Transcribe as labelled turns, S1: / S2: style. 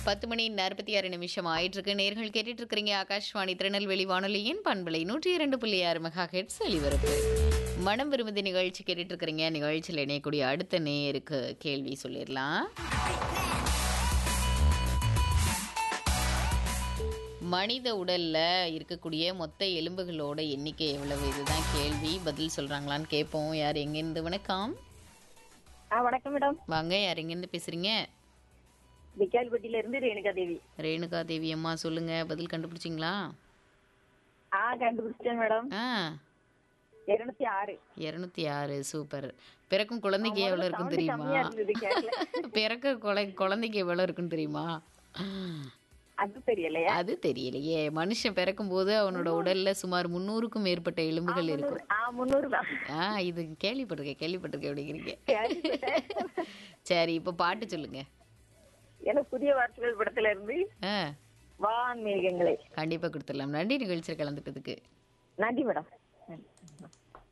S1: பத்து மணி நாற்பத்தி ஆறு நிமிஷம் ஆயிட்டு இருக்கு நேர்கள் கேட்டுட்டு இருக்கிறீங்க ஆகாஷ்வாணி திருநெல்வேலி வானொலியின் பண்பலை நூற்றி இரண்டு புள்ளி ஆறு மெகா ஹெட்ஸ் ஒலிபரப்பு மனம் விரும்புதி நிகழ்ச்சி கேட்டுட்டு இருக்கிறீங்க நிகழ்ச்சியில் இணையக்கூடிய அடுத்த நேருக்கு கேள்வி சொல்லிடலாம் மனித உடல்ல இருக்கக்கூடிய மொத்த எலும்புகளோட எண்ணிக்கை எவ்வளவு இதுதான் கேள்வி பதில் சொல்றாங்களான்னு கேட்போம் யார் எங்கேருந்து வணக்கம்
S2: ஆ வணக்கம் மேடம்
S1: வாங்க யார் எங்கேருந்து பேசுறீங்க
S2: விக்கால்பட்டியில இருந்து ரேணுகா தேவி
S1: ரேணுகா தேவி அம்மா சொல்லுங்க பதில் கண்டுபிடிச்சிங்களா
S2: ஆ கண்டுபிடிச்சிட்டேன் மேடம்
S1: ஆ
S2: இருநூத்தி ஆறு
S1: இரநூத்தி ஆறு சூப்பர் பிறக்கும் குழந்தைக்கு எவ்வளோ இருக்குன்னு தெரியுமா
S2: கம்மியா இருந்தது கேட்கல
S1: பிறக்க குழை குழந்தைக்கு எவ்வளோ இருக்குன்னு தெரியுமா
S2: அது தெரியலையா
S1: அது தெரியலையே மனுஷன் பிறக்கும் போது அவனோட உடல்ல சுமார் முந்நூறுக்கும் மேற்பட்ட எலும்புகள் இருக்கும்
S2: ஆ முந்நூறு தான்
S1: ஆ இது கேள்விப்பட்டிருக்கேன் கேள்விப்பட்டிருக்கேன் அப்படிங்கிறீங்க சரி இப்போ பாட்டு சொல்லுங்க
S2: எனக்கு புதிய வார்த்தைகள் படத்துல இருந்து
S1: ஆ
S2: வான் மேகங்களை
S1: கண்டிப்பா கொடுத்துடலாம் நன்றி நிகழ்ச்சியில் கலந்துட்டதுக்கு
S2: நன்றி மேடம் நன்றி